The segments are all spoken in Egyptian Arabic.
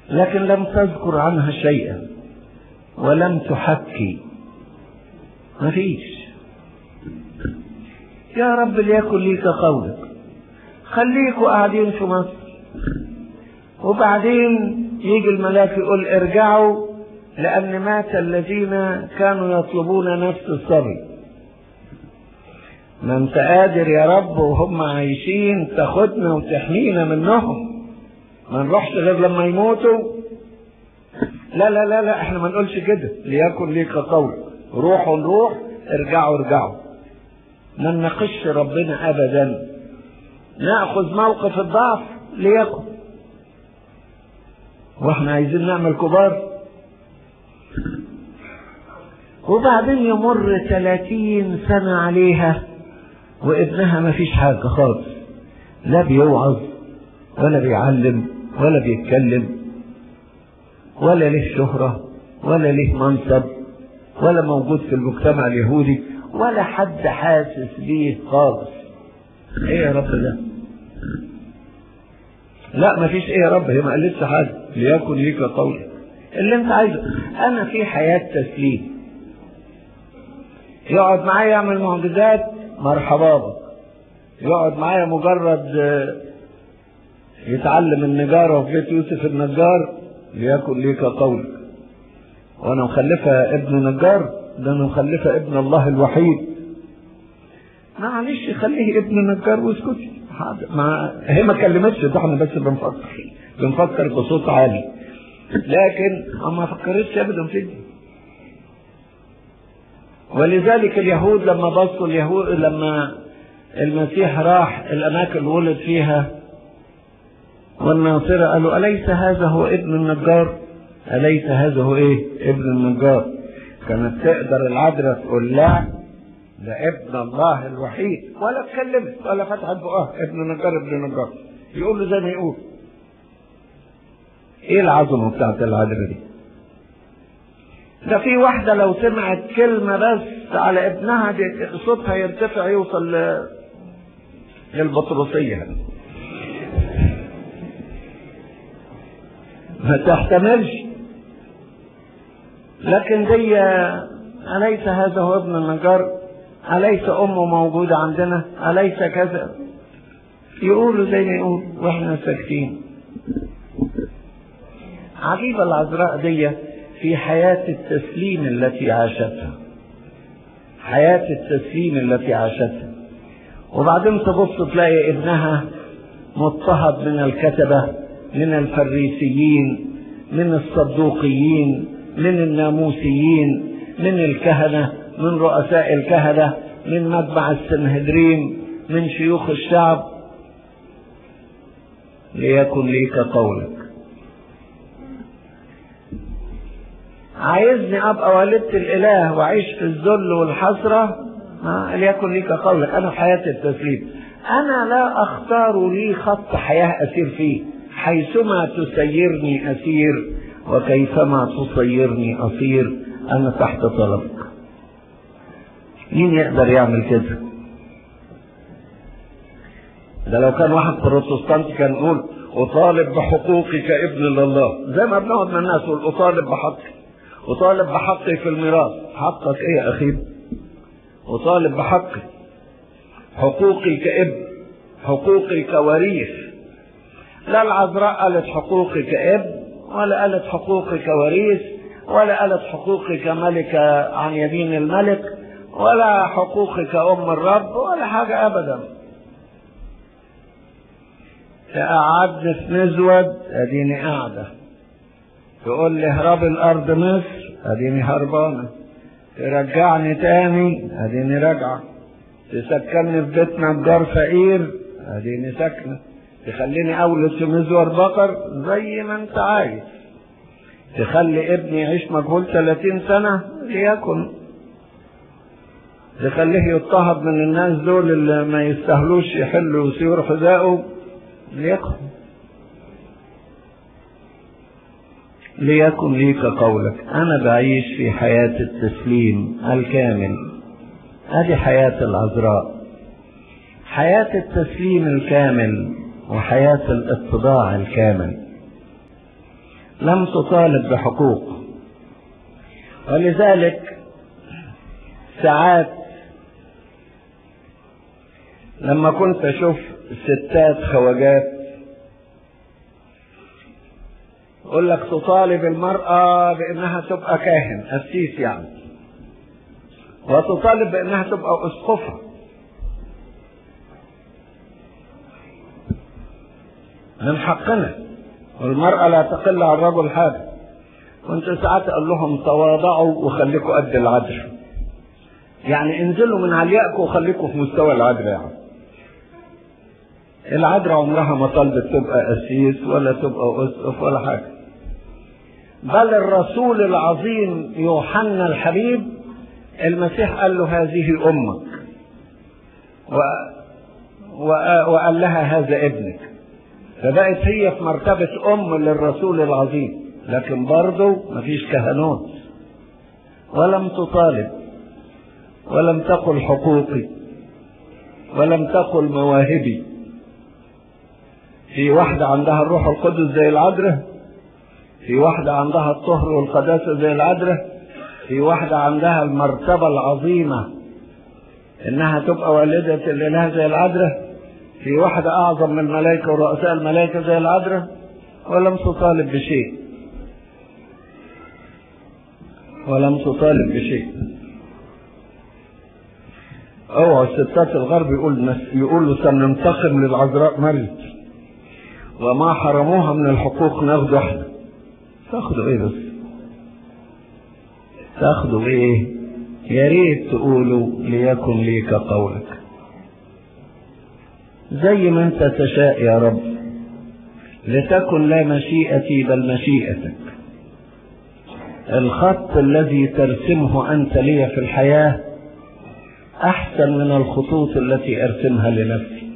لكن لم تذكر عنها شيئا ولم تحكي مفيش يا رب ليكن ليك قولك خليكوا قاعدين في مصر وبعدين يجي الملاك يقول ارجعوا لأن مات الذين كانوا يطلبون نفس الصبي ما انت قادر يا رب وهم عايشين تاخدنا وتحمينا منهم ما نروحش غير لما يموتوا لا لا لا لا احنا ما نقولش كده ليكن ليك قول روحوا نروح ارجعوا ارجعوا ما نناقش ربنا ابدا ناخذ موقف الضعف ليكن واحنا عايزين نعمل كبار وبعدين يمر ثلاثين سنة عليها وابنها ما فيش حاجة خالص لا بيوعظ ولا بيعلم ولا بيتكلم ولا له شهرة ولا له منصب ولا موجود في المجتمع اليهودي ولا حد حاسس بيه خالص ايه يا رب ده لا ما فيش ايه يا رب هي ما قالتش حاجه ليكن ليك قولي اللي انت عايزه انا في حياه تسليم يقعد معايا يعمل معجزات مرحبا بك يقعد معايا مجرد يتعلم النجارة في بيت يوسف النجار ليكن ليك قولك وانا مخلفة ابن نجار ده انا مخلفة ابن الله الوحيد معلش خليه ابن نجار واسكتي ما هي ما كلمتش ده احنا بس بنفكر بنفكر بصوت عالي لكن ما فكرتش ابدا في دي ولذلك اليهود لما بصوا اليهود لما المسيح راح الاماكن اللي ولد فيها والناصرة قالوا أليس هذا هو ابن النجار أليس هذا هو إيه ابن النجار كانت تقدر العذراء تقول لا ده ابن الله الوحيد ولا اتكلمت ولا فتحت بقها ابن نجار ابن نجار يقول له زي ما يقول ايه العظمه بتاعت العذراء دي ده في واحدة لو سمعت كلمة بس على ابنها دي صوتها يرتفع يوصل ل... للبطرسية ما تحتملش لكن دي أليس هذا هو ابن النجار أليس أمه موجودة عندنا أليس كذا يقولوا زي ما يقول وإحنا ساكتين عجيبة العذراء دي في حياة التسليم التي عاشتها حياة التسليم التي عاشتها وبعدين تبص تلاقي ابنها مضطهد من الكتبة من الفريسيين من الصدوقيين من الناموسيين من الكهنة من رؤساء الكهنة من مجمع السنهدرين من شيوخ الشعب ليكن ليك قولك عايزني ابقى والدة الاله واعيش في الذل والحسرة ليكن ليك قولك انا في حياة التسليم انا لا اختار لي خط حياة اسير فيه حيثما تسيرني اسير وكيفما تصيرني اصير انا تحت طلبك مين يقدر يعمل كده ده لو كان واحد بروتستانتي كان يقول اطالب بحقوقي كابن لله زي ما بنقعد من الناس يقول اطالب بحقي اطالب بحقي في الميراث حقك ايه يا اخي اطالب بحقي حقوقي كابن حقوقي كوريث لا العذراء قالت حقوقي كابن ولا قالت حقوقي كوريث ولا قالت حقوقي كملكة عن يمين الملك ولا حقوقي كأم الرب ولا حاجة أبدا تقعدني في مزود اديني قاعدة تقول لي اهرب الارض مصر اديني هربانة ترجعني تاني اديني راجعة تسكنني في بيت نجار فقير اديني ساكنة تخليني اولد في مزور بقر زي ما انت عايز تخلي ابني يعيش مجهول 30 سنة ليكن تخليه يضطهد من الناس دول اللي ما يستاهلوش يحلوا سيور حذائه ليكن ليكن ليك قولك انا بعيش في حياة التسليم الكامل هذه حياة العذراء حياة التسليم الكامل وحياة الاتضاع الكامل لم تطالب بحقوق ولذلك ساعات لما كنت اشوف ستات خواجات يقول لك تطالب المرأة بأنها تبقى كاهن قسيس يعني وتطالب بأنها تبقى أسقفة من حقنا والمرأة لا تقل عن الرجل حاجة كنت ساعات أقول لهم تواضعوا وخليكوا قد العدل يعني انزلوا من عليائكم وخليكوا في مستوى العدل يعني العذراء عمرها ما طلبت تبقى قسيس ولا تبقى اسقف ولا حاجه بل الرسول العظيم يوحنا الحبيب المسيح قال له هذه امك و... و... وقال لها هذا ابنك فبقت هي في مرتبة أم للرسول العظيم لكن برضه مفيش كهنوت ولم تطالب ولم تقل حقوقي ولم تقل مواهبي في واحدة عندها الروح القدس زي العذراء في واحدة عندها الطهر والقداسة زي العذراء في واحدة عندها المرتبة العظيمة انها تبقى والدة الاله زي العذراء في واحدة اعظم من الملائكة ورؤساء الملائكة زي العذراء ولم تطالب بشيء ولم تطالب بشيء اوعى ستات الغرب يقول يقولوا سننتقم للعذراء مريم وما حرموها من الحقوق ناخده احنا تاخدوا ايه بس تاخدوا ايه يا ريت تقولوا ليكن لي كقولك زي ما انت تشاء يا رب لتكن لا مشيئتي بل مشيئتك الخط الذي ترسمه انت لي في الحياه احسن من الخطوط التي ارسمها لنفسي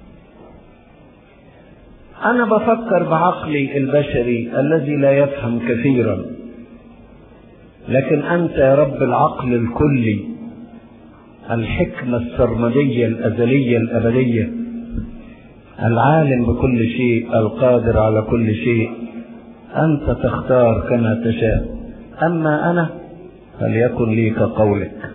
انا بفكر بعقلي البشري الذي لا يفهم كثيرا لكن انت يا رب العقل الكلي الحكمه السرمديه الازليه الابديه العالم بكل شيء القادر على كل شيء انت تختار كما تشاء اما انا فليكن لي كقولك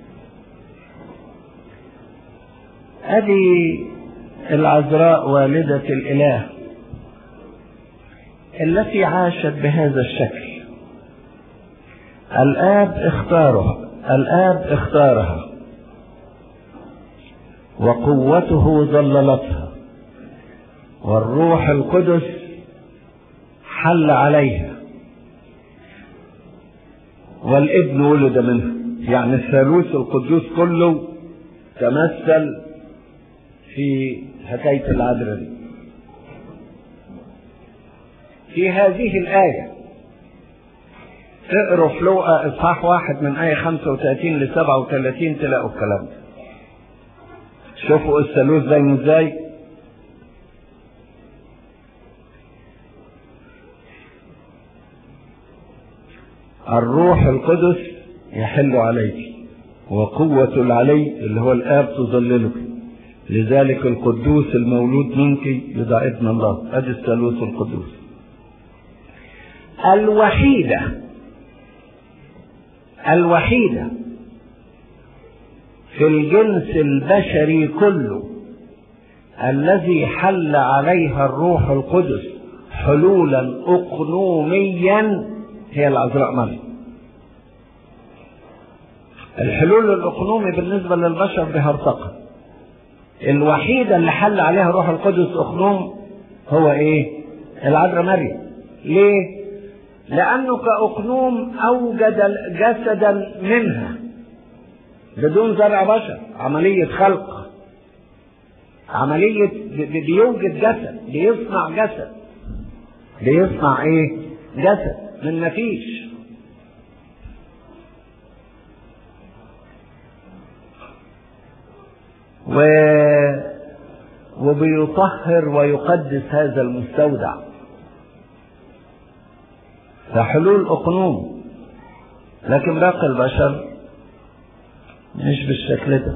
ادي العذراء والدة الإله التي عاشت بهذا الشكل الآب اختارها الآب اختارها وقوته ظللتها والروح القدس حل عليها والابن ولد منها يعني الثالوث القدوس كله تمثل في حكاية العذراء دي في هذه الآية اقروا في لوقا إصحاح واحد من آية 35 ل 37 تلاقوا الكلام ده شوفوا الثالوث باين ازاي الروح القدس يحل عليك وقوة العلي اللي هو الآب تظللك لذلك القدوس المولود منك يدعى ابن الله ادي الثالوث القدوس الوحيدة الوحيدة في الجنس البشري كله الذي حل عليها الروح القدس حلولا اقنوميا هي العذراء مريم الحلول الاقنومي بالنسبه للبشر بهرطقه الوحيدة اللي حل عليها روح القدس أخنوم هو إيه؟ العذراء مريم. ليه؟ لأنه كأخنوم أوجد جسدا منها بدون زرع بشر، عملية خلق. عملية بيوجد جسد، بيصنع جسد. بيصنع إيه؟ جسد من مفيش. و وبيطهر ويقدس هذا المستودع فحلول أقنوم لكن باقي البشر مش بالشكل ده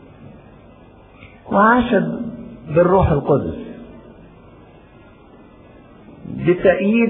وعاشت بالروح القدس بتأييد